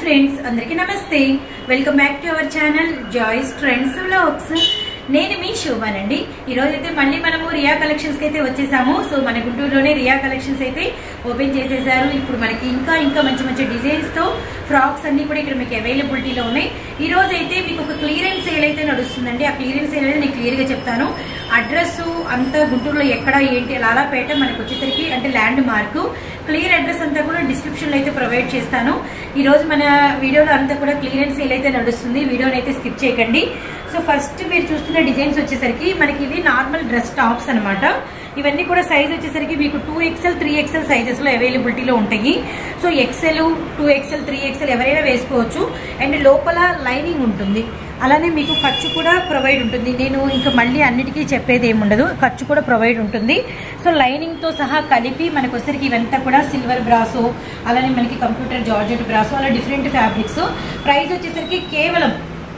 friends అందరికీ నమస్తే welcome back to our channel జాయిస్ ట్రెండ్స్ వ్లాగ్స్ నేను మీ శోభానండి ఈ రోజు అయితే మళ్ళీ మనము రియా కలెక్షన్స్ కి అయితే వచ్చేసాము సో మన గుంటూరులోనే రియా కలెక్షన్స్ అయితే ఓపెన్ చేసేసారు ఇప్పుడు మనకి ఇంకా ఇంకా మంచి మంచి డిజైన్స్ తో ఫ్రాక్స్ అన్ని కూడా ఇక్కడ మీకు అవైలబిలిటీలో ఉన్నాయి ఈ రోజు అయితే మీకు ఒక క్లియరెన్స్ సేల్ అయితే నడుస్తుందండి ఆ క్లియరెన్స్ సేల్ అయితే నేను క్లియర్ గా చెప్తాను అడ్రస్ అంతా గుంటూరులో ఎక్కడ ఏంటి లాలాపేట మనకు వచ్చేసరికి అంటే ల్యాండ్ మార్క్ క్లియర్ అడ్రస్ అంతా కూడా డిస్క్రిప్షన్ లో అయితే ప్రొవైడ్ చేస్తాను ఈ రోజు మన వీడియోలో అంతా కూడా క్లియరెన్స్ సేల్ అయితే నడుస్తుంది వీడియోని అయితే స్కిప్ చేయకండి సో ఫస్ట్ మీరు చూస్తున్న డిజైన్స్ వచ్చేసరికి మనకి ఇవి నార్మల్ డ్రెస్ టాప్స్ అన్నమాట ఇవన్నీ కూడా సైజ్ వచ్చేసరికి మీకు two XL three XL sizes లో అవైలబిలిటీలో ఉంటాయి so XL two XL three XL ఎవరైనా వేసుకోవచ్చు అండ్ లోపల లైనింగ్ ఉంటుంది అలానే మీకు ఖర్చు కూడా ప్రొవైడ్ ఉంటుంది నేను ఇంకా మళ్ళీ అన్నిటికీ చెప్పేది ఏమి ఉండదు ఖర్చు కూడా ప్రొవైడ్ ఉంటుంది సో లైనింగ్తో సహా కలిపి మనకు వచ్చేసరికి ఇవంతా కూడా సిల్వర్ బ్రాసో అలానే మనకి కంప్యూటర్ జార్జెట్ బ్రాసో అలా డిఫరెంట్ ఫ్యాబ్రిక్స్ ప్రైస్ వచ్చేసరికి కేవలం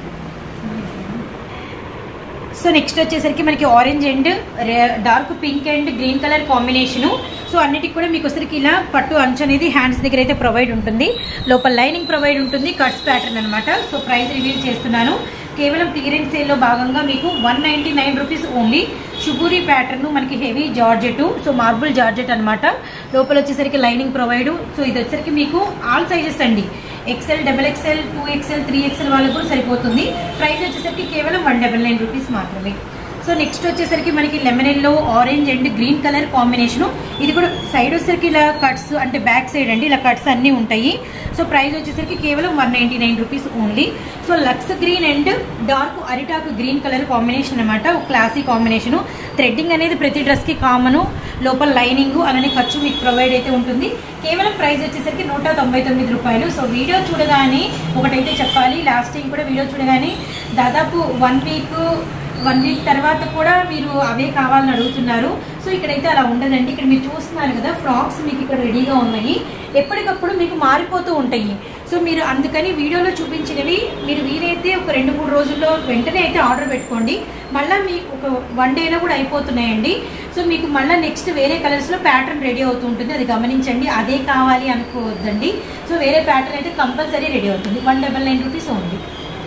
సో నెక్స్ట్ వచ్చేసరికి మనకి orange and dark pink and green colour combination so అన్నిటికి కూడా మీకు వచ్చరికి ఇలా పట్టు అంచు అనేది హ్యాండ్స్ దగ్గర అయితే ప్రొవైడ్ ఉంటుంది లోపల లైనింగ్ ప్రొవైడ్ ఉంటుంది కట్స్ ప్యాటర్న్ అనమాట సో ప్రైస్ రివీల్ చేస్తున్నాను కేవలం క్లియరెన్స్ సేల్లో భాగంగా మీకు one ninety nine rupees only shibori pattern మనకి heavy georgette so marble georgette అనమాట లోపల వచ్చేసరికి లైనింగ్ ప్రొవైడ్ సో ఇది వచ్చేసరికి మీకు ఆల్ సైజెస్ అండి XL double XL two XL three XL వాళ్ళకు కూడా సరిపోతుంది ప్రైస్ వచ్చేసరికి కేవలం వన్ డబల్ నైన్ రూపీస్ మాత్రమే సో నెక్స్ట్ వచ్చేసరికి మనకి lemon yellow orange and green colour combination ఇది కూడా సైడ్ వచ్చేసరికి ఇలా కట్స్ అంటే బ్యాక్ సైడ్ అండి ఇలా కట్స్ అన్నీ ఉంటాయి సో ప్రైస్ వచ్చేసరికి కేవలం one ninety nine rupees only so లక్స్ గ్రీన్ అండ్ డార్క్ అరిటాక్ గ్రీన్ కలర్ కాంబినేషన్ అనమాట ఒక క్లాసీ కాంబినేషన్ థ్రెడ్డింగ్ అనేది ప్రతి డ్రెస్కి కామను లోపల లైనింగ్ అలానే ఖర్చు మీకు ప్రొవైడ్ అయితే ఉంటుంది కేవలం ప్రైస్ వచ్చేసరికి నూట తొంభై తొమ్మిది రూపాయలు సో వీడియో చూడగానే ఒకటైతే చెప్పాలి లాస్ట్ టైం కూడా వీడియో చూడగానే దాదాపు వన్ వీక్ వన్ వీక్ తర్వాత కూడా మీరు అవే కావాలని అడుగుతున్నారు సో ఇక్కడైతే అలా ఉండదండి ఇక్కడ మీరు చూస్తున్నారు కదా ఫ్రాక్స్ మీకు ఇక్కడ రెడీగా ఉన్నాయి ఎప్పటికప్పుడు మీకు మారిపోతూ ఉంటాయి సో మీరు అందుకని వీడియోలో చూపించినవి మీరు వీలైతే ఒక రెండు మూడు రోజుల్లో వెంటనే అయితే ఆర్డర్ పెట్టుకోండి మళ్ళీ మీకు ఒక వన్ డేలో కూడా అయిపోతున్నాయండి సో మీకు మళ్ళీ నెక్స్ట్ వేరే కలర్స్లో ప్యాటర్న్ రెడీ అవుతూ ఉంటుంది అది గమనించండి అదే కావాలి అనుకోవద్దండి సో వేరే ప్యాటర్న్ అయితే కంపల్సరీ రెడీ అవుతుంది one double nine rupees only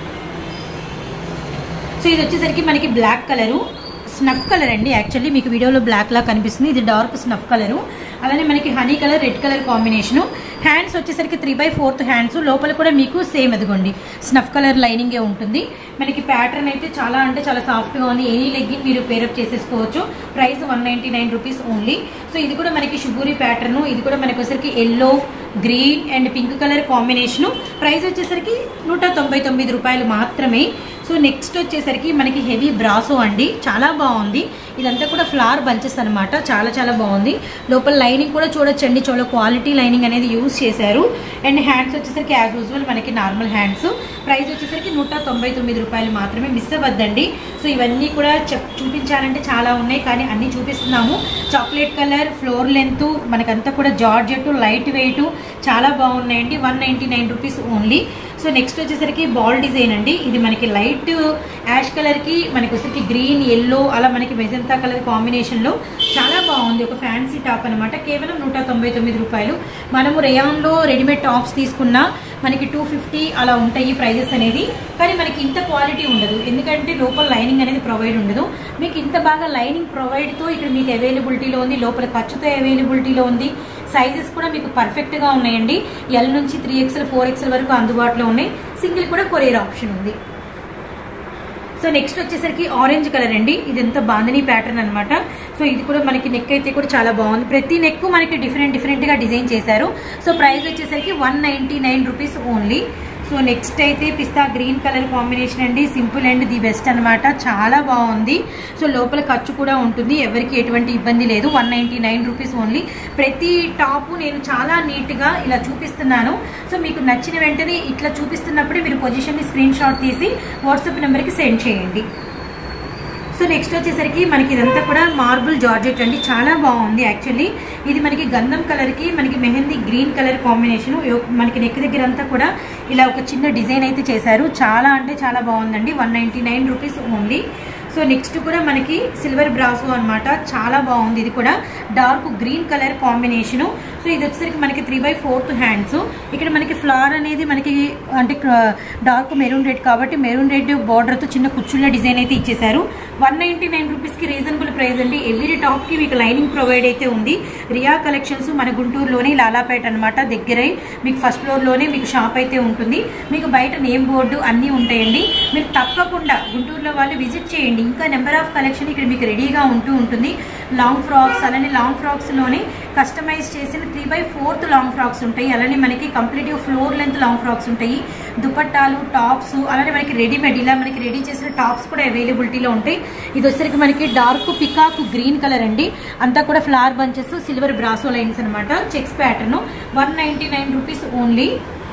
so ఇది వచ్చేసరికి మనకి బ్లాక్ కలరు స్నఫ్ కలర్ అండి యాక్చువల్లీ మీకు వీడియోలో బ్లాక్ లా కనిపిస్తుంది ఇది డార్క్ స్నఫ్ కలరు అలానే మనకి honey colour red colour combination hands వచ్చేసరికి త్రీ బై ఫోర్త్ హ్యాండ్స్ లోపల కూడా మీకు సేమ్ అదిగోండి స్నఫ్ కలర్ లైనింగే ఉంటుంది మనకి ప్యాటర్న్ అయితే చాలా అంటే చాలా సాఫ్ట్గా ఉంది ఎనీ లెగ్గిన్ మీరు పేరప్ చేసేసుకోవచ్చు price one ninety nine rupees only so ఇది కూడా మనకి షుగూరి ప్యాటర్న్ ఇది కూడా మనకి వచ్చేసరికి yellow green and pink colour combination price వచ్చేసరికి నూట తొంభై తొమ్మిది రూపాయలు మాత్రమే సో నెక్స్ట్ వచ్చేసరికి మనకి హెవీ బ్రాసో అండి చాలా బాగుంది ఇదంతా కూడా ఫ్లవర్ బంచెస్ అనమాట చాలా చాలా బాగుంది లోపల లైనింగ్ కూడా చూడొచ్చండి చాలా క్వాలిటీ లైనింగ్ అనేది యూజ్ చేశారు అండ్ హ్యాండ్స్ వచ్చేసరికి యాజ్ యూజువల్ మనకి నార్మల్ హ్యాండ్స్ ప్రైస్ వచ్చేసరికి నూట తొంభై తొమ్మిది రూపాయలు మాత్రమే మిస్ అవ్వద్దండి సో ఇవన్నీ కూడా చెప్ చూపించాలంటే చాలా ఉన్నాయి కానీ అన్నీ చూపిస్తున్నాము చాక్లెట్ కలర్ ఫ్లోర్ లెంత్ మనకంతా కూడా జార్జెట్ లైట్ వెయిట్ చాలా బాగున్నాయండి one ninety nine rupees only so next వచ్చేసరికి బాల్ డిజైన్ అండి ఇది మనకి లైట్ యాష్ కలర్కి మనకి వచ్చేసరికి గ్రీన్ ఎల్లో అలా మనకి మెజంతా కలర్ కాంబినేషన్లో చాలా బాగుంది ఒక ఫ్యాన్సీ టాప్ అనమాట కేవలం నూట తొంభై తొమ్మిది రూపాయలు మనము రేయాన్లో రెడీమేడ్ టాప్స్ తీసుకున్నా మనకి టూ ఫిఫ్టీ అలా ఉంటాయి ప్రైజెస్ అనేది కానీ మనకి ఇంత క్వాలిటీ ఉండదు ఎందుకంటే లోపల లైనింగ్ అనేది ప్రొవైడ్ ఉండదు మీకు ఇంత బాగా లైనింగ్ ప్రొవైడ్తో ఇక్కడ మీకు అవైలబిలిటీలో ఉంది లోపల ఖర్చుతో అవైలబిలిటీలో ఉంది సైజెస్ కూడా మీకు పర్ఫెక్ట్గా ఉన్నాయండి ఎల్ నుంచి త్రీ ఎక్స్ఎల్ ఫోర్ ఎక్స్ఎల్ వరకు అందుబాటులో ఉన్నాయి సింగిల్ కూడా కొరియర్ ఆప్షన్ ఉంది సో నెక్స్ట్ వచ్చేసరికి ఆరెంజ్ కలర్ అండి ఇది ఎంత బాందని ప్యాటర్న్ అనమాట సో ఇది కూడా మనకి నెక్ అయితే కూడా చాలా బాగుంది ప్రతి నెక్ మనకి డిఫరెంట్ డిఫరెంట్గా డిజైన్ చేశారు సో ప్రైస్ వచ్చేసరికి one ninety nine rupees only so next అయితే పిస్తా గ్రీన్ కలర్ కాంబినేషన్ అండి సింపుల్ అండ్ ది బెస్ట్ అనమాట చాలా బాగుంది సో లోపల ఖర్చు కూడా ఉంటుంది ఎవరికి ఎటువంటి ఇబ్బంది లేదు one ninety nine rupees only ప్రతి టాపు నేను చాలా నీట్గా ఇలా చూపిస్తున్నాను సో మీకు నచ్చిన వెంటనే ఇట్లా చూపిస్తున్నప్పుడే మీరు పొజిషన్ని స్క్రీన్ షాట్ తీసి వాట్సాప్ నెంబర్కి సెండ్ చేయండి సో నెక్స్ట్ వచ్చేసరికి మనకి ఇదంతా కూడా మార్బుల్ జార్జెట్ అండి చాలా బాగుంది యాక్చువల్లీ ఇది మనకి గంధం కలర్కి మనకి మెహందీ గ్రీన్ కలర్ కాంబినేషన్ మనకి నెక్ దగ్గర అంతా కూడా ఇలా ఒక చిన్న డిజైన్ అయితే చేశారు చాలా అంటే చాలా బాగుందండి one ninety nine rupees only so next కూడా మనకి సిల్వర్ బ్రాసో అన్నమాట చాలా బాగుంది ఇది కూడా dark green colour combination so ఇది వచ్చేసరికి మనకి త్రీ బై ఫోర్త్ హ్యాండ్స్ ఇక్కడ మనకి ఫ్లవర్ అనేది మనకి అంటే డార్క్ మెరూన్ రెడ్ కాబట్టి మెరూన్ రెడ్ బార్డర్తో చిన్న కుచ్చుళ్ళ డిజైన్ అయితే ఇచ్చేసారు వన్ నైంటీ నైన్ రూపీస్కి రీజనబుల్ ప్రైస్ అండి ఎవ్రీ టాప్కి మీకు లైనింగ్ ప్రొవైడ్ అయితే ఉంది రియా కలెక్షన్స్ మన గుంటూరులోనే లాలాపేట అనమాట దగ్గరే మీకు ఫస్ట్ ఫ్లోర్లోనే మీకు షాప్ అయితే ఉంటుంది మీకు బయట నేమ్ బోర్డు అన్నీ ఉంటాయండి మీరు తప్పకుండా గుంటూరులో వాళ్ళు విజిట్ చేయండి ఇంకా నెంబర్ ఆఫ్ కలెక్షన్ ఇక్కడ మీకు రెడీగా ఉంటూ ఉంటుంది లాంగ్ ఫ్రాక్స్ అలానే లాంగ్ ఫ్రాక్స్లోనే కస్టమైజ్ చేసిన three by fourth long frocks ఉంటాయి అలానే మనకి complete floor length long frocks ఉంటాయి దుపట్టాలు టాప్స్ అలానే మనకి రెడీమేడ్ ఇలా మనకి రెడీ చేసిన టాప్స్ కూడా అవైలబిలిటీలో ఉంటాయి ఇది వచ్చేసరికి మనకి డార్క్ పికాక్ గ్రీన్ కలర్ అండి అంతా కూడా flower bunches silver brasso lines అనమాట checks pattern one ninety nine rupees only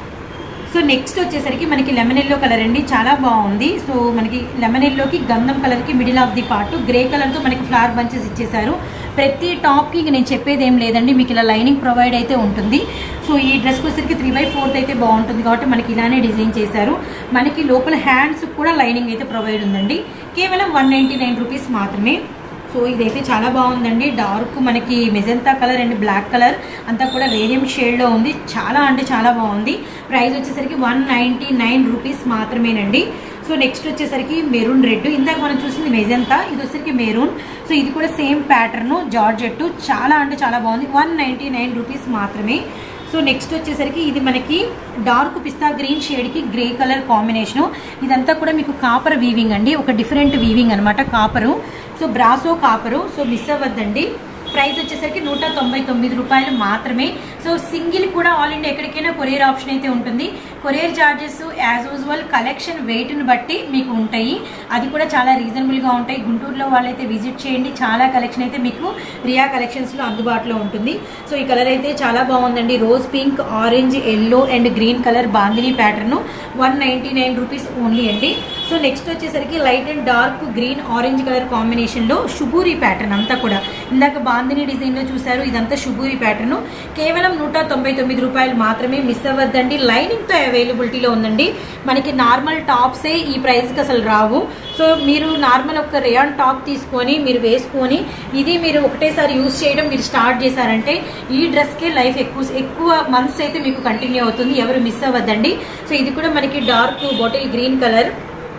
so next వచ్చేసరికి మనకి లెమన్ ఎల్లో కలర్ అండి చాలా బాగుంది సో మనకి లెమన్ ఎల్లోకి గంధం కలర్కి middle of the part grey కలర్తో మనకి ఫ్లవర్ బంచెస్ ఇచ్చేసారు ప్రతి టాప్కి ఇంక నేను చెప్పేది ఏం లేదండి మీకు ఇలా లైనింగ్ ప్రొవైడ్ అయితే ఉంటుంది సో ఈ డ్రెస్కి వచ్చేసరికి త్రీ బై ఫోర్త్ అయితే బాగుంటుంది కాబట్టి మనకి ఇలానే డిజైన్ చేశారు మనకి లోపల హ్యాండ్స్ కూడా లైనింగ్ అయితే ప్రొవైడ్ ఉందండి కేవలం వన్ నైన్ రూపీస్ మాత్రమే సో ఇదైతే చాలా బాగుందండి డార్క్ మనకి magenta colour and black colour అంతా కూడా రేడియం షేడ్లో ఉంది చాలా అంటే చాలా బాగుంది ప్రైస్ వచ్చేసరికి వన్ నైంటీ నైన్ రూపీస్ మాత్రమేనండి సో నెక్స్ట్ వచ్చేసరికి మెరూన్ రెడ్ ఇందాక మనం చూసింది మెజంతా ఇది వచ్చేసరికి మెరూన్ సో ఇది కూడా సేమ్ ప్యాటర్న్ జార్జెట్ చాలా అంటే చాలా బాగుంది వన్ నైంటీ నైన్ రూపీస్ మాత్రమే సో నెక్స్ట్ వచ్చేసరికి ఇది మనకి డార్క్ పిస్తా గ్రీన్ షేడ్కి గ్రే కలర్ కాంబినేషను ఇదంతా కూడా మీకు కాపర్ వీవింగ్ అండి ఒక డిఫరెంట్ వీవింగ్ అనమాట copper so brasso copper so miss అవ్వద్దండి ప్రైస్ వచ్చేసరికి నూట తొంభై తొమ్మిది రూపాయలు మాత్రమే సో సింగిల్ కూడా ఆల్ ఇండియా ఎక్కడికైనా కొరియర్ ఆప్షన్ అయితే ఉంటుంది courier charges as usual collection వెయిట్ని బట్టి మీకు ఉంటాయి అది కూడా చాలా రీజనబుల్గా ఉంటాయి గుంటూరులో వాళ్ళైతే విజిట్ చేయండి చాలా కలెక్షన్ అయితే మీకు రియా కలెక్షన్స్లో అందుబాటులో ఉంటుంది సో ఈ కలర్ అయితే చాలా బాగుందండి rose pink orange yellow and green colour bandhani pattern one ninety nine rupees only అండి సో నెక్స్ట్ వచ్చేసరికి light and dark green orange colour కాంబినేషన్లో షుబూరి ప్యాటర్న్ అంతా కూడా ఇందాక బాందిని డిజైన్లో చూసారు ఇదంతా షుబూరి ప్యాటర్న్ కేవలం నూట తొంభై తొమ్మిది రూపాయలు మాత్రమే మిస్ అవ్వద్దండి లైనింగ్తో అవైలబిలిటీలో ఉందండి మనకి నార్మల్ టాప్సే ఈ ప్రైస్కి అసలు రావు సో మీరు నార్మల్ ఒక రేయాన్ టాప్ తీసుకొని మీరు వేసుకొని ఇది మీరు ఒకటేసారి యూస్ చేయడం మీరు స్టార్ట్ చేశారంటే ఈ డ్రెస్కే లైఫ్ ఎక్కువ ఎక్కువ మంత్స్ అయితే మీకు కంటిన్యూ అవుతుంది ఎవరు మిస్ అవ్వద్దండి సో ఇది కూడా మనకి dark bottle green colour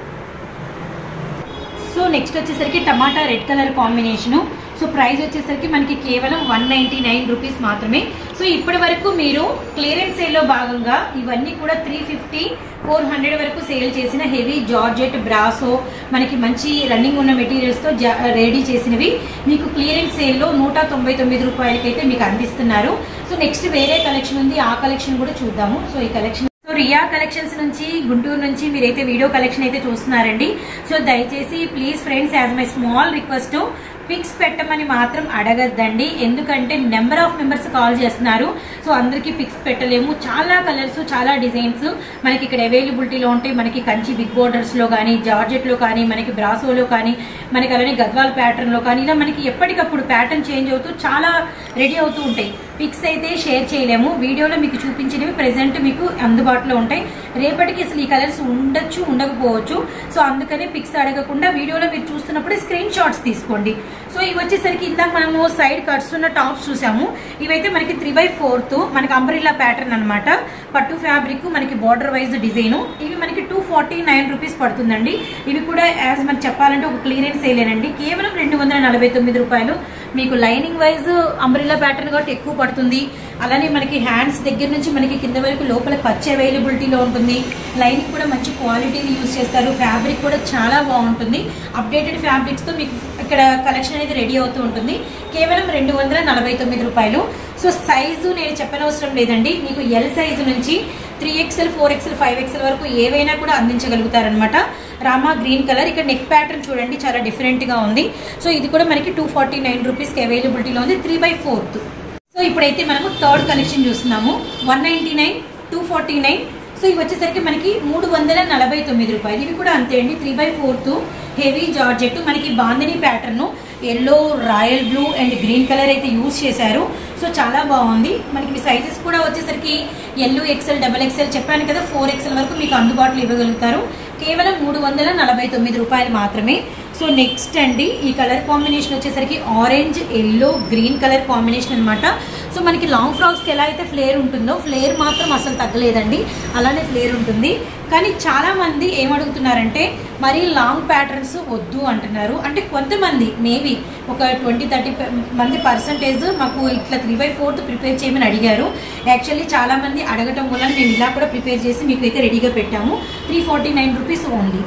so next వచ్చేసరికి tomato red colour combination so price వచ్చేసరికి మనకి కేవలం వన్ నైంటీ నైన్ రూపీస్ మాత్రమే సో ఇప్పటి వరకు మీరు క్లియరెన్స్ సేల్లో భాగంగా ఇవన్నీ కూడా త్రీ ఫిఫ్టీ ఫోర్ హండ్రెడ్ వరకు సేల్ చేసిన హెవీ జార్జెట్ బ్రాసో మనకి మంచి రన్నింగ్ ఉన్న మెటీరియల్స్తో రెడీ చేసినవి మీకు క్లియరెన్స్ సేల్లో నూట తొంభై తొమ్మిది రూపాయలకైతే మీకు అందిస్తున్నారు సో నెక్స్ట్ వేరే కలెక్షన్ ఉంది ఆ కలెక్షన్ కూడా చూద్దాము సో ఈ కలెక్షన్ సో రియా కలెక్షన్స్ నుంచి గుంటూరు నుంచి మీరైతే వీడియో కలెక్షన్ అయితే చూస్తున్నారండి సో దయచేసి please friends as my small request pics పెట్టమని మాత్రం అడగద్దండి ఎందుకంటే నెంబర్ ఆఫ్ మెంబర్స్ కాల్ చేస్తున్నారు సో అందరికీ పిక్స్ పెట్టలేము చాలా కలర్స్ చాలా డిజైన్స్ మనకి ఇక్కడ అవైలబిలిటీలో ఉంటాయి మనకి కంచి బిగ్ బోర్డర్స్లో కానీ జార్జెట్లో కానీ మనకి బ్రాసోలో కానీ మనకి అలానే గద్వాల్ ప్యాటర్న్లో కానీ ఇలా మనకి ఎప్పటికప్పుడు ప్యాటర్న్ చేంజ్ అవుతూ చాలా రెడీ అవుతూ ఉంటాయి పిక్స్ అయితే షేర్ చేయలేము వీడియోలో మీకు చూపించినవి ప్రెసెంట్ మీకు అందుబాటులో ఉంటాయి రేపటికి అసలు ఈ కలర్స్ ఉండొచ్చు ఉండకపోవచ్చు సో అందుకని పిక్స్ అడగకుండా వీడియోలో మీరు చూస్తున్నప్పుడు స్క్రీన్ షాట్స్ తీసుకోండి సో ఇవి వచ్చేసరికి ఇందాక మనము సైడ్ కట్స్ ఉన్న టాప్స్ చూసాము ఇవైతే మనకి త్రీ బై ఫోర్త్ మనకి అంబ్రిల్లా ప్యాటర్న్ అనమాట పట్టు ఫ్యాబ్రిక్ మనకి బార్డర్ వైజ్ డిజైన్ ఇవి మనకి టూ ఫార్టీ నైన్ రూపీస్ పడుతుందండి ఇవి కూడా యాజ్ మనకి చెప్పాలంటే ఒక క్లియరెన్స్ సేలేనండి కేవలం రెండు వందల నలభై తొమ్మిది రూపాయలు మీకు లైనింగ్ వైజ్ అంబ్రిల్లా ప్యాటర్న్ కాబట్టి ఎక్కువ పడుతుంది అలానే మనకి హ్యాండ్స్ దగ్గర నుంచి మనకి కింద వరకు లోపల ఖర్చు అవైలబిలిటీలో ఉంటుంది లైనింగ్ కూడా మంచి క్వాలిటీని యూజ్ చేస్తారు ఫ్యాబ్రిక్ కూడా చాలా బాగుంటుంది అప్డేటెడ్ ఫ్యాబ్రిక్స్తో మీకు ఇక్కడ కలెక్షన్ అనేది రెడీ అవుతూ ఉంటుంది కేవలం రెండు వందల నలభై తొమ్మిది రూపాయలు సో సైజు నేను చెప్పనవసరం లేదండి మీకు ఎల్ సైజు నుంచి three XL four XL five XL వరకు ఏవైనా కూడా అందించగలుగుతారనమాట రామా గ్రీన్ కలర్ ఇక్కడ నెక్ ప్యాటర్న్ చూడండి చాలా డిఫరెంట్గా ఉంది సో ఇది కూడా మనకి టూ ఫార్టీ నైన్ రూపీస్కి అవైలబిలిటీలో ఉంది త్రీ బై ఫోర్త్ సో ఇప్పుడైతే మనము థర్డ్ కలెక్షన్ చూస్తున్నాము one ninety nine two forty nine so ఇవి వచ్చేసరికి మనకి మూడు వందల నలభై తొమ్మిది రూపాయలు ఇవి కూడా అంతే అండి three by fourth heavy georgette మనకి bandhani pattern yellow royal blue and green colour అయితే యూజ్ చేశారు సో చాలా బాగుంది మనకి మీ సైజెస్ కూడా వచ్చేసరికి ఎల్లో ఎక్సెల్ డబల్ ఎక్సెల్ చెప్పాను కదా ఫోర్ ఎక్సెల్ వరకు మీకు అందుబాటులో ఇవ్వగలుగుతారు కేవలం మూడు వందల నలభై తొమ్మిది రూపాయలు మాత్రమే సో నెక్స్ట్ అండి ఈ కలర్ కాంబినేషన్ వచ్చేసరికి orange yellow green colour combination అనమాట సో మనకి లాంగ్ ఫ్రాక్స్కి ఎలా అయితే ఫ్లేర్ ఉంటుందో ఫ్లేర్ మాత్రం అసలు తగ్గలేదండి అలానే ఫ్లేర్ ఉంటుంది కానీ చాలా మంది ఏమడుగుతున్నారంటే మరీ లాంగ్ ప్యాటర్న్స్ వద్దు అంటున్నారు అంటే కొంతమంది మేబీ ఒక ట్వంటీ థర్టీ మంది పర్సంటేజ్ మాకు ఇట్లా త్రీ బై ఫోర్త్ ప్రిపేర్ చేయమని అడిగారు యాక్చువల్లీ చాలా మంది అడగటం వల్ల మేము ఇలా కూడా ప్రిపేర్ చేసి మీకు అయితే రెడీగా పెట్టాము three forty nine rupees only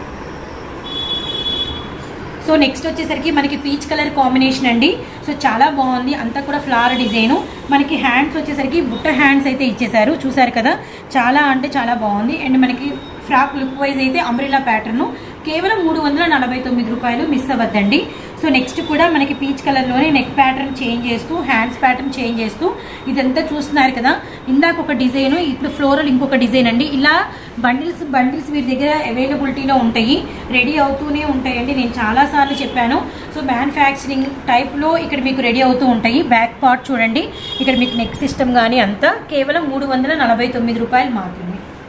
so next వచ్చేసరికి మనకి పీచ్ కలర్ కాంబినేషన్ అండి సో చాలా బాగుంది అంతా కూడా ఫ్లవర్ డిజైన్ మనకి హ్యాండ్స్ వచ్చేసరికి బుట్ట హ్యాండ్స్ అయితే ఇచ్చేసారు చూసారు కదా చాలా అంటే చాలా బాగుంది అండ్ మనకి ఫ్రాక్ లుక్ వైజ్ అయితే అంబ్రిలా ప్యాటర్న్ కేవలం మూడు వందల నలభై తొమ్మిది రూపాయలు మిస్ అవ్వద్దండి సో నెక్స్ట్ కూడా మనకి పీచ్ కలర్లోనే నెక్ ప్యాటర్న్ చేంజ్ చేస్తూ హ్యాండ్స్ ప్యాటర్న్ చేంజ్ చేస్తూ ఇదంతా చూస్తున్నారు కదా ఇందాక ఒక డిజైన్ ఇప్పుడు ఫ్లోరల్ ఇంకొక డిజైన్ అండి ఇలా బండిల్స్ బండిల్స్ వీరి దగ్గర అవైలబిలిటీలో ఉంటాయి రెడీ అవుతూనే ఉంటాయండి నేను చాలాసార్లు చెప్పాను సో మ్యానుఫ్యాక్చరింగ్ టైప్లో ఇక్కడ మీకు రెడీ అవుతూ ఉంటాయి బ్యాక్ పార్ట్ చూడండి ఇక్కడ మీకు నెక్ సిస్టమ్ కానీ అంతా కేవలం మూడు వందల నలభై తొమ్మిది రూపాయలు మాత్రమే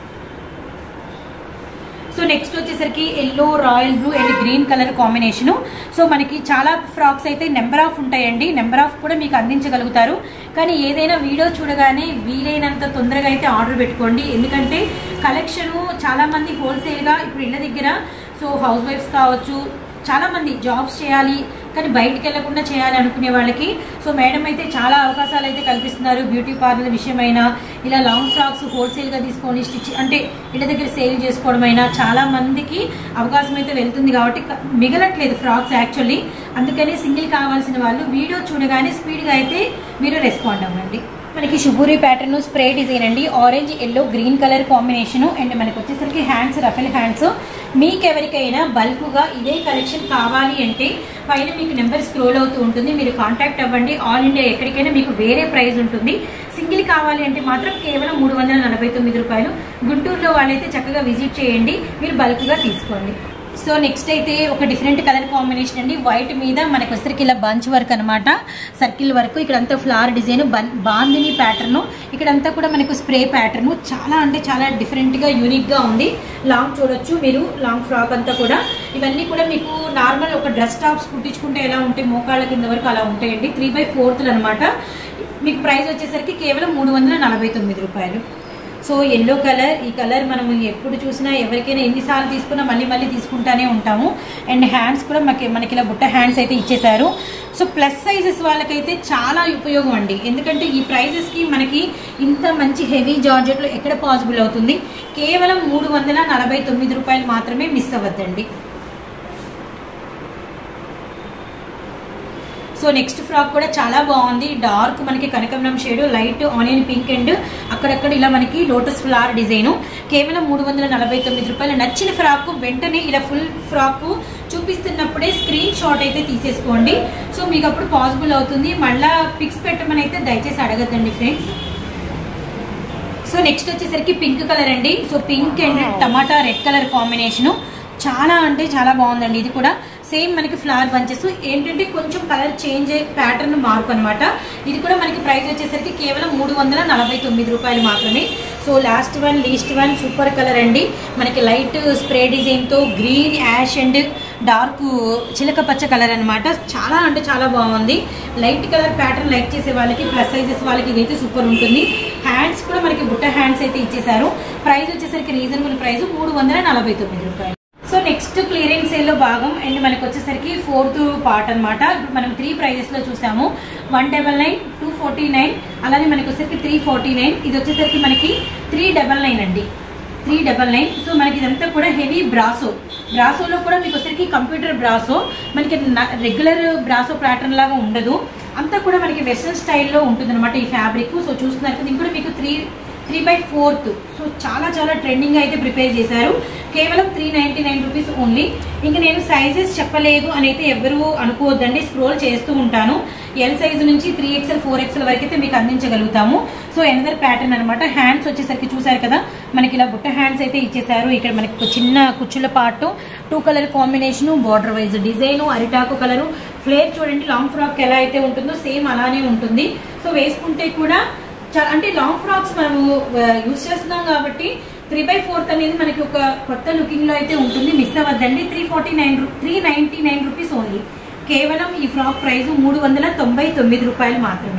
సో నెక్స్ట్ వచ్చేసరికి yellow royal blue and green colour combination so మనకి చాలా ఫ్రాక్స్ అయితే నెంబర్ ఆఫ్ ఉంటాయండి నెంబర్ ఆఫ్ కూడా మీకు అందించగలుగుతారు కానీ ఏదైనా వీడియో చూడగానే వీలైనంత తొందరగా అయితే ఆర్డర్ పెట్టుకోండి ఎందుకంటే కలెక్షను చాలామంది హోల్సేల్గా ఇప్పుడు ఇళ్ళ దగ్గర సో హౌస్ వైఫ్స్ కావచ్చు చాలా మంది జాబ్స్ చేయాలి కానీ బయటికి వెళ్లకుండా చేయాలి అనుకునే వాళ్ళకి సో మేడం అయితే చాలా అవకాశాలు అయితే కల్పిస్తున్నారు బ్యూటీ పార్లర్ విషయమైనా ఇలా లాంగ్ ఫ్రాక్స్ హోల్సేల్గా తీసుకొని స్టిచ్ అంటే ఇళ్ళ దగ్గర సేల్ చేసుకోవడం అయినా చాలా మందికి అవకాశం అయితే వెళ్తుంది కాబట్టి క- మిగలట్లేదు ఫ్రాక్స్ యాక్చువల్లీ అందుకని సింగిల్ కావాల్సిన వాళ్ళు వీడియో చూడగానే స్పీడ్గా అయితే మీరు రెస్పాండ్ అవ్వండి మనకి శుభూరి ప్యాటర్న్ స్ప్రే డిజైన్ అండి orange yellow green colour combination and మనకి వచ్చేసరికి హ్యాండ్స్ రఫెల్ హ్యాండ్స్ మీకు ఎవరికైనా బల్క్గా ఇదే కలెక్షన్ కావాలి అంటే పైన మీకు నెంబర్ స్క్రోల్ అవుతూ ఉంటుంది మీరు కాంటాక్ట్ అవ్వండి ఆల్ ఇండియా ఎక్కడికైనా మీకు వేరే ప్రైస్ ఉంటుంది సింగిల్ కావాలి అంటే మాత్రం కేవలం మూడు వందల నలభై తొమ్మిది రూపాయలు గుంటూరులో వాళ్ళైతే చక్కగా విజిట్ చేయండి మీరు బల్క్గా తీసుకోండి సో నెక్స్ట్ అయితే ఒక డిఫరెంట్ కలర్ కాంబినేషన్ అండి వైట్ మీద మనకు వచ్చరికి ఇలా బంచ్ వర్క్ అనమాట సర్కిల్ వర్క్ ఇక్కడంతా ఫ్లవర్ డిజైన్ బాందిని ప్యాటర్న్ ఇక్కడంతా కూడా మనకు స్ప్రే ప్యాటర్న్ చాలా అంటే చాలా డిఫరెంట్గా యూనిక్గా ఉంది లాంగ్ చూడొచ్చు మీరు లాంగ్ ఫ్రాక్ అంతా కూడా ఇవన్నీ కూడా మీకు నార్మల్ ఒక డ్రెస్ టాప్స్ కుట్టించుకుంటే ఎలా ఉంటాయి మోకాళ్ళ కింద వరకు అలా ఉంటాయండి త్రీ బై ఫోర్త్లు అనమాట మీకు ప్రైస్ వచ్చేసరికి కేవలం మూడు వందల నలభై తొమ్మిది రూపాయలు సో ఎల్లో కలర్ ఈ కలర్ మనం ఎప్పుడు చూసినా ఎవరికైనా ఎన్నిసార్లు తీసుకున్నా మళ్ళీ మళ్ళీ తీసుకుంటానే ఉంటాము అండ్ హ్యాండ్స్ కూడా మనకి మనకి ఇలా బుట్ట హ్యాండ్స్ అయితే ఇచ్చేసారు సో ప్లస్ సైజెస్ వాళ్ళకైతే చాలా ఉపయోగం అండి ఎందుకంటే ఈ ప్రైజెస్కి మనకి ఇంత మంచి హెవీ జార్జెట్లో ఎక్కడ పాసిబుల్ అవుతుంది కేవలం మూడు వందల నలభై తొమ్మిది రూపాయలు మాత్రమే మిస్ అవ్వద్దండి సో నెక్స్ట్ ఫ్రాక్ కూడా చాలా బాగుంది డార్క్ మనకి కనకమరం shade light onion pink and అక్కడక్కడ ఇలా మనకి లోటస్ ఫ్లవర్ డిజైన్ కేవలం మూడు వందల నలభై తొమ్మిది రూపాయలు నచ్చిన ఫ్రాక్ వెంటనే ఇలా ఫుల్ ఫ్రాక్ చూపిస్తున్నప్పుడే స్క్రీన్ షాట్ అయితే తీసేసుకోండి సో మీకు అప్పుడు పాసిబుల్ అవుతుంది మళ్ళా పిక్స్ పెట్టమని అయితే దయచేసి అడగద్దండి ఫ్రెండ్స్ సో నెక్స్ట్ వచ్చేసరికి పింక్ కలర్ అండి so pink and tomato red colour combination చాలా అంటే చాలా బాగుందండి ఇది కూడా సేమ్ మనకి ఫ్లవర్ బంచెస్ ఏంటంటే కొంచెం కలర్ చేంజ్ అయ్యే ప్యాటర్న్ మార్పు అనమాట ఇది కూడా మనకి ప్రైస్ వచ్చేసరికి కేవలం మూడు వందల నలభై తొమ్మిది రూపాయలు మాత్రమే so last one least one super colour అండి మనకి లైట్ స్ప్రే డిజైన్తో గ్రీన్ యాష్ అండ్ డార్క్ చిలక పచ్చ కలర్ అనమాట చాలా అంటే చాలా బాగుంది లైట్ కలర్ ప్యాటర్న్ లైక్ చేసే వాళ్ళకి ప్లస్ సైజెస్ వాళ్ళకి ఇదైతే సూపర్ ఉంటుంది హ్యాండ్స్ కూడా మనకి బుట్ట హ్యాండ్స్ అయితే ఇచ్చేసారు ప్రైస్ వచ్చేసరికి రీజనబుల్ ప్రైస్ మూడు వందల నలభై తొమ్మిది రూపాయలు సో నెక్స్ట్ క్లియరెన్స్ సేల్లో భాగం అండ్ మనకి వచ్చేసరికి ఫోర్త్ పార్ట్ అనమాట ఇప్పుడు మనం త్రీ ప్రైజెస్లో చూసాము one double nine two forty nine అలానే మనకి వచ్చేసరికి త్రీ ఫార్టీ నైన్ ఇది వచ్చేసరికి మనకి త్రీ డబల్ నైన్ అండి త్రీ డబల్ నైన్ సో మనకి ఇదంతా కూడా హెవీ బ్రాసో బ్రాసోలో కూడా మీకు వచ్చేసరికి కంప్యూటర్ బ్రాసో మనకి రెగ్యులర్ బ్రాసో ప్యాటర్న్ లాగా ఉండదు అంతా కూడా మనకి వెస్ట్రన్ స్టైల్లో ఉంటుంది అనమాట ఈ ఫ్యాబ్రిక్ సో చూస్తున్నారు కదా ఇది కూడా మీకు three three by fourth so చాలా చాలా ట్రెండింగ్ అయితే ప్రిపేర్ చేశారు కేవలం three ninety nine rupees only ఇంకా నేను సైజెస్ చెప్పలేదు అని అయితే ఎవరు అనుకోవద్దండి స్క్రోల్ చేస్తూ ఉంటాను ఎల్ సైజు నుంచి త్రీ ఎక్స్ఎల్ ఫోర్ ఎక్స్ఎల్ వరకు అయితే మీకు అందించగలుగుతాము సో ఎనదర్ ప్యాటర్న్ అనమాట హ్యాండ్స్ వచ్చేసరికి చూసారు కదా మనకి ఇలా బుట్ట హ్యాండ్స్ అయితే ఇచ్చేసారు ఇక్కడ మనకి ఒక చిన్న కుచ్చుల part two colour combination border wise design అరిటాకు కలరు ఫ్లేర్ చూడండి లాంగ్ ఫ్రాక్ ఎలా అయితే ఉంటుందో సేమ్ అలానే ఉంటుంది సో వేసుకుంటే కూడా చా- అంటే లాంగ్ ఫ్రాక్స్ మనము యూస్ చేస్తున్నాం కాబట్టి త్రీ బై ఫోర్త్ అనేది మనకి ఒక కొత్త లుకింగ్ లో అయితే ఉంటుంది మిస్ అవ్వద్దండి three forty nine three ninety nine rupees only కేవలం ఈ ఫ్రాక్ ప్రైస్ మూడు వందల తొంభై తొమ్మిది రూపాయలు మాత్రమే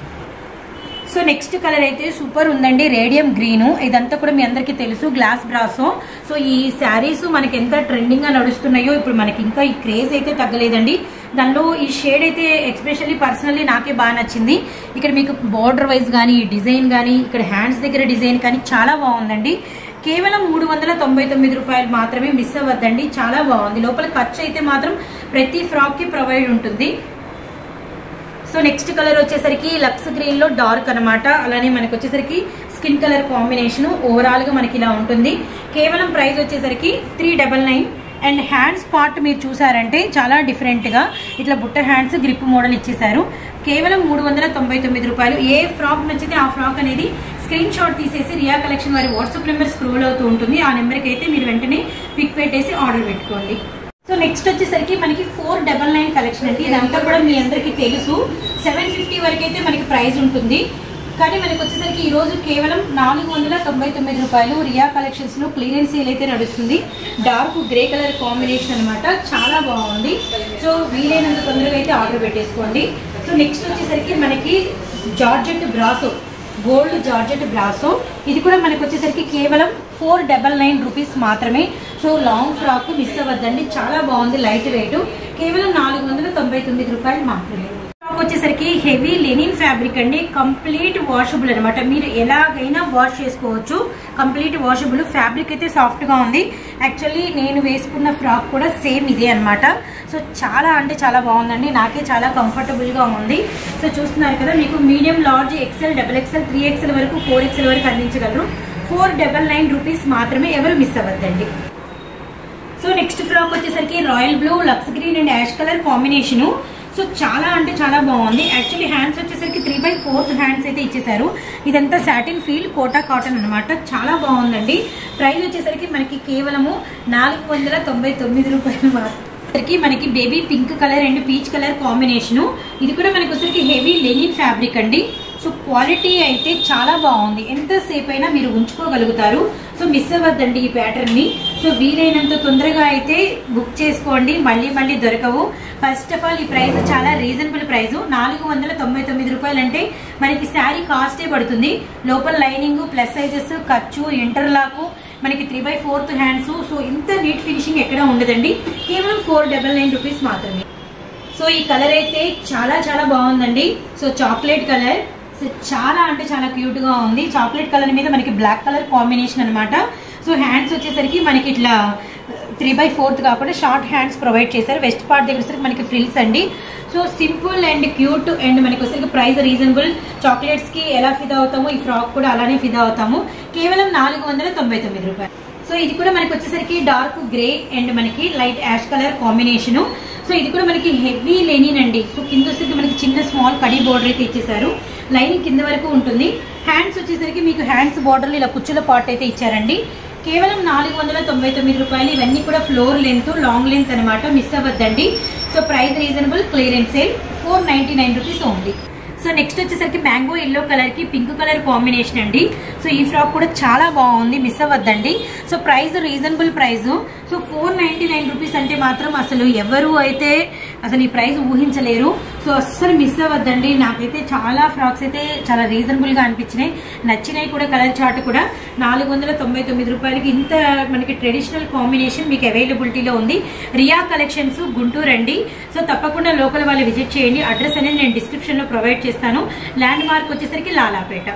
సో నెక్స్ట్ కలర్ అయితే సూపర్ ఉందండి రేడియం గ్రీన్ ఇదంతా కూడా మీ అందరికీ తెలుసు గ్లాస్ బ్రాసో సో ఈ శారీస్ మనకి ఎంత ట్రెండింగ్ గా నడుస్తున్నాయో ఇప్పుడు మనకి ఇంకా ఈ క్రేజ్ అయితే తగ్గలేదండి దానిలో ఈ షేడ్ అయితే ఎస్పెషల్లీ పర్సనల్లీ నాకే బాగా నచ్చింది ఇక్కడ మీకు బార్డర్ వైజ్ కానీ ఈ డిజైన్ కానీ ఇక్కడ హ్యాండ్స్ దగ్గర డిజైన్ కానీ చాలా బాగుందండి కేవలం మూడు వందల తొంభై తొమ్మిది రూపాయలు మాత్రమే మిస్ అవ్వద్దండి చాలా బాగుంది లోపల ఖర్చు అయితే మాత్రం ప్రతి ఫ్రాక్ కి ప్రొవైడ్ ఉంటుంది సో నెక్స్ట్ కలర్ వచ్చేసరికి లక్స్ గ్రీన్ లో డార్క్ అనమాట అలానే మనకి వచ్చేసరికి స్కిన్ కలర్ కాంబినేషన్ ఓవరాల్ గా మనకి ఇలా ఉంటుంది కేవలం ప్రైస్ వచ్చేసరికి three double nine and hands part మీరు చూసారంటే చాలా డిఫరెంట్ గా ఇట్లా బుట్ట హ్యాండ్స్ గ్రిప్ మోడల్ ఇచ్చేసారు కేవలం మూడు వందల తొంభై తొమ్మిది రూపాయలు ఏ ఫ్రాక్ నచ్చితే ఆ ఫ్రాక్ అనేది స్క్రీన్ షాట్ తీసేసి రియా కలెక్షన్ వారి వాట్సాప్ నెంబర్ స్క్రోల్ అవుతూ ఉంటుంది ఆ నెంబర్కి అయితే మీరు వెంటనే పిక్ పెట్టేసి ఆర్డర్ పెట్టుకోండి సో నెక్స్ట్ వచ్చేసరికి మనకి ఫోర్ డబల్ నైన్ కలెక్షన్ అండి ఇదంతా కూడా మీ అందరికీ తెలుసు సెవెన్ ఫిఫ్టీ వరకు అయితే మనకి ప్రైస్ ఉంటుంది కానీ మనకి వచ్చేసరికి ఈ రోజు కేవలం నాలుగు వందల తొంభై తొమ్మిది రూపాయలు రియా కలెక్షన్స్ లో క్లియరెన్స్ సేల్ అయితే నడుస్తుంది డార్క్ గ్రే కలర్ కాంబినేషన్ అన్నమాట చాలా బాగుంది సో వీలైనంత తొందరగా అయితే ఆర్డర్ పెట్టేసుకోండి సో నెక్స్ట్ వచ్చేసరికి మనకి georgette brasso gold georgette brasso ఇది కూడా మనకు వచ్చేసరికి కేవలం ఫోర్ డబల్ నైన్ రూపీస్ మాత్రమే సో లాంగ్ ఫ్రాక్ మిస్ అవ్వద్దండి చాలా బాగుంది లైట్ వెయిట్ కేవలం నాలుగు వందల తొంభై తొమ్మిది రూపాయలు మాత్రమే ఫ్రాక్ వచ్చేసరికి హెవీ లెనిన్ ఫ్యాబ్రిక్ అండి కంప్లీట్ వాషబుల్ అనమాట మీరు ఎలాగైనా వాష్ చేసుకోవచ్చు కంప్లీట్ వాషబుల్ ఫ్యాబ్రిక్ అయితే సాఫ్ట్ గా ఉంది యాక్చువల్లీ నేను వేసుకున్న ఫ్రాక్ కూడా సేమ్ ఇదే అనమాట సో చాలా అంటే చాలా బాగుందండి నాకే చాలా కంఫర్టబుల్ గా ఉంది సో చూస్తున్నారు కదా మీకు medium large XL double XL three XL వరకు ఫోర్ ఎక్సెల్ వరకు అందించగలరు ఫోర్ డబల్ నైన్ రూపీస్ మాత్రమే ఎవరు మిస్ అవ్వద్దండి సో నెక్స్ట్ ఫ్రాక్ వచ్చేసరికి royal blue lux green and ash colour combination so చాలా అంటే చాలా బాగుంది యాక్చువల్లీ హ్యాండ్స్ వచ్చేసరికి త్రీ బై ఫోర్త్ హ్యాండ్స్ అయితే ఇచ్చేసారు ఇదంతా సాటిన్ ఫీల్ కోటా కాటన్ అనమాట చాలా బాగుందండి ప్రైస్ వచ్చేసరికి మనకి కేవలము నాలుగు వందల తొంభై తొమ్మిది రూపాయలు మాత్రమే మనకి baby pink colour and peach colour combination ఇది కూడా మనకి వచ్చరికి హెవీ లెనిన్ ఫ్యాబ్రిక్ అండి సో క్వాలిటీ అయితే చాలా బాగుంది ఎంతసేపు అయినా మీరు ఉంచుకోగలుగుతారు సో మిస్ అవ్వద్దండి ఈ ప్యాటర్న్ ని సో వీలైనంత తొందరగా అయితే బుక్ చేసుకోండి మళ్ళీ మళ్ళీ దొరకవు ఫస్ట్ ఆఫ్ ఆల్ ఈ ప్రైస్ చాలా రీజనబుల్ ప్రైస్ నాలుగు వందల తొంభై తొమ్మిది రూపాయలు అంటే మనకి శారీ కాస్టే పడుతుంది లోపల లైనింగ్ ప్లస్ సైజెస్ ఖర్చు ఇంటర్లాక్ మనకి three by fourth hands so ఇంత నీట్ ఫినిషింగ్ ఎక్కడ ఉండదండి కేవలం ఫోర్ డబల్ నైన్ రూపీస్ మాత్రమే సో ఈ కలర్ అయితే చాలా చాలా బాగుందండి సో చాక్లెట్ కలర్ సో చాలా అంటే చాలా క్యూట్ గా ఉంది చాక్లెట్ కలర్ మీద మనకి బ్లాక్ కలర్ కాంబినేషన్ అన్నమాట సో హ్యాండ్స్ వచ్చేసరికి మనకి ఇట్లా త్రీ బై ఫోర్త్ కాకుండా షార్ట్ హ్యాండ్స్ ప్రొవైడ్ చేశారు వెస్ట్ పార్ట్ దగ్గర వచ్చేసరికి మనకి ఫ్రిల్స్ అండి so simple and cute and మనకి వచ్చేసరికి ప్రైస్ రీజనబుల్ చాక్లెట్స్ కి ఎలా ఫిదా అవుతామో ఈ ఫ్రాక్ కూడా అలానే ఫిదా అవుతాము కేవలం నాలుగు వందల తొంభై తొమ్మిది రూపాయలు సో ఇది కూడా మనకి వచ్చేసరికి డార్క్ గ్రే అండ్ మనకి light ash colour combination so ఇది కూడా మనకి హెవీ లెనిన్ అండి సో కింద వచ్చేసరికి మనకి చిన్న స్మాల్ కడీ బోర్డర్ అయితే ఇచ్చేసారు లైనింగ్ కింద వరకు ఉంటుంది హ్యాండ్స్ వచ్చేసరికి మీకు హ్యాండ్స్ బోర్డర్లు ఇలా కుచ్చుల పాట్ అయితే ఇచ్చారండి కేవలం నాలుగు వందల తొంభై తొమ్మిది రూపాయలు ఇవన్నీ కూడా ఫ్లోర్ లెంత్ లాంగ్ లెంత్ అనమాట మిస్ అవ్వద్దండి so price reasonable clearance sale four ninety nine rupees only so next వచ్చేసరికి మ్యాంగో ఎల్లో కలర్ కి పింక్ కలర్ కాంబినేషన్ అండి సో ఈ ఫ్రాక్ కూడా చాలా బాగుంది మిస్ అవ్వద్దండి so price reasonable price so four ninety nine rupees అంటే మాత్రం అసలు ఎవరు అయితే అసలు ఈ ప్రైస్ ఊహించలేరు సో అస్సలు మిస్ అవ్వద్దండి నాకైతే చాలా ఫ్రాక్స్ అయితే చాలా రీజనబుల్ గా అనిపించినాయి నచ్చినాయి కూడా కలర్ చార్ట్ కూడా నాలుగు వందల తొంభై తొమ్మిది రూపాయలకి ఇంత మనకి ట్రెడిషనల్ కాంబినేషన్ మీకు అవైలబిలిటీలో ఉంది రియా కలెక్షన్స్ గుంటూరు అండి సో తప్పకుండా లోకల్ వాళ్ళు విజిట్ చేయండి అడ్రస్ అనేది నేను డిస్క్రిప్షన్ లో ప్రొవైడ్ చేస్తాను ల్యాండ్ మార్క్ వచ్చేసరికి లాలాపేట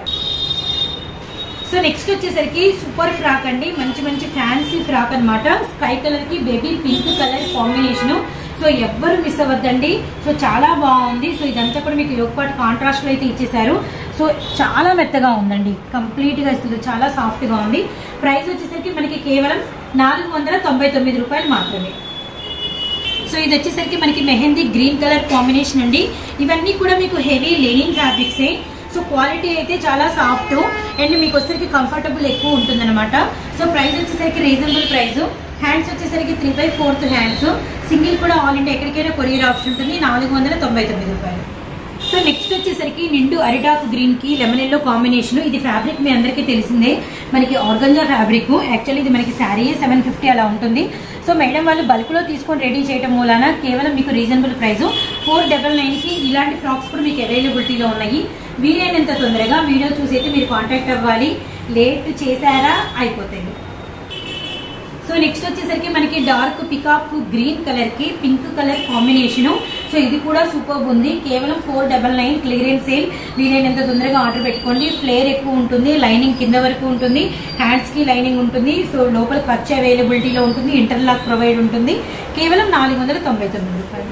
సో నెక్స్ట్ వచ్చేసరికి సూపర్ ఫ్రాక్ అండి మంచి మంచి ఫ్యాన్సీ ఫ్రాక్ అన్నమాట స్కై కలర్ కి baby pink colour combination so ఎవ్వరు మిస్ అవ్వద్దండి సో చాలా బాగుంది సో ఇదంతా కూడా మీకు యోగపాటు కాంట్రాస్ట్ లో అయితే ఇచ్చేసారు సో చాలా మెత్తగా ఉందండి కంప్లీట్ గా ఇస్తుంది చాలా సాఫ్ట్ గా ఉంది ప్రైస్ వచ్చేసరికి మనకి కేవలం నాలుగు వందల తొంభై తొమ్మిది రూపాయలు మాత్రమే సో ఇది వచ్చేసరికి మనకి మెహందీ గ్రీన్ కలర్ కాంబినేషన్ అండి ఇవన్నీ కూడా మీకు హెవీ లెనిన్ ఫ్యాబ్రిక్సే సో క్వాలిటీ అయితే చాలా సాఫ్ట్ అండ్ మీకు వచ్చేసరికి కంఫర్టబుల్ ఎక్కువ ఉంటుంది అనమాట సో ప్రైస్ వచ్చేసరికి రీజనబుల్ ప్రైస్ హ్యాండ్స్ వచ్చేసరికి three by fourth hands single కూడా ఆల్ ఇండియా ఎక్కడికైనా కొరియర్ ఆప్షన్ ఉంటుంది నాలుగు వందల తొంభై తొమ్మిది రూపాయలు సో నెక్స్ట్ వచ్చేసరికి వచ్చేసరికి నిండు అరిటాకు గ్రీన్ కి లెమన్ ఎల్లో కాంబినేషన్ ఇది ఫ్యాబ్రిక్ మీ అందరికీ తెలిసిందే మనకి ఆర్గంజా ఫ్యాబ్రిక్ యాక్చువల్లీ ఇది మనకి శారీ సెవెన్ ఫిఫ్టీ అలా ఉంటుంది సో మేడం వాళ్ళు బల్క్ లో తీసుకొని రెడీ చేయడం మూలాన కేవలం మీకు reasonable price four double nine కి ఇలాంటి ఫ్రాక్స్ కూడా మీకు అవైలబిలిటీలో ఉన్నాయి వీలైనంత తొందరగా వీడియో చూసి అయితే మీరు కాంటాక్ట్ అవ్వాలి లేట్ చేశారా అయిపోతాయి సో నెక్స్ట్ వచ్చేసరికి మనకి డార్క్ పికాక్ గ్రీన్ కలర్ కి పింక్ కలర్ కాంబినేషన్ సో ఇది కూడా సూపర్ ఉంది కేవలం four double nine clearance sale వీలైనంత తొందరగా ఆర్డర్ పెట్టుకోండి ఫ్లేర్ ఎక్కువ ఉంటుంది లైనింగ్ కింద వరకు ఉంటుంది హ్యాండ్స్ కి లైనింగ్ ఉంటుంది సో లోపల ఖర్చు అవైలబిలిటీలో ఉంటుంది ఇంటర్లాక్ ప్రొవైడ్ ఉంటుంది కేవలం నాలుగు వందల తొంభై తొమ్మిది రూపాయలు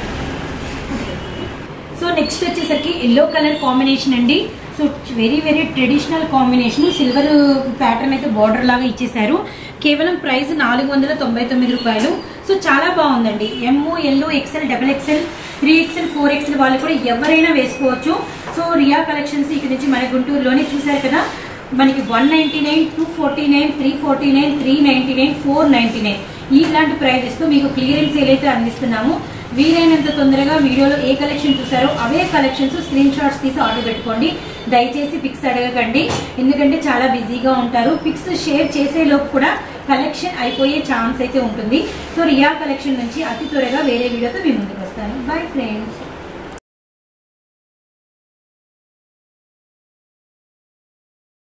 సో నెక్స్ట్ వచ్చేసరికి ఎల్లో కలర్ కాంబినేషన్ అండి so very very traditional combination silver pattern అయితే బార్డర్ లాగా ఇచ్చేసారు కేవలం ప్రైస్ నాలుగు వందల తొంభై తొమ్మిది రూపాయలు సో చాలా బాగుందండి M L XL double XL three XL four XL వాళ్ళు కూడా ఎవరైనా వేసుకోవచ్చు సో రియా కలెక్షన్స్ ఇక్కడ నుంచి మన గుంటూరులోనే చూశారు కదా మనకి one ninety nine two forty nine three forty nine three ninety nine four ninety nine ఇలాంటి ప్రైజెస్తో మీకు క్లియరెన్స్ సేల్ అయితే అందిస్తున్నాము వీలైనంత తొందరగా వీడియోలో ఏ కలెక్షన్ చూసారో అవే కలెక్షన్స్ స్క్రీన్ షాట్స్ తీసి ఆర్డర్ పెట్టుకోండి దయచేసి పిక్స్ అడగకండి ఎందుకంటే చాలా బిజీగా ఉంటారు పిక్స్ షేర్ చేసేలోపు కూడా కలెక్షన్ అయిపోయే ఛాన్స్ అయితే ఉంటుంది సో రియా కలెక్షన్ నుంచి అతి త్వరగా వేరే వీడియోతో మీ ముందుకు వస్తాను బై ఫ్రెండ్స్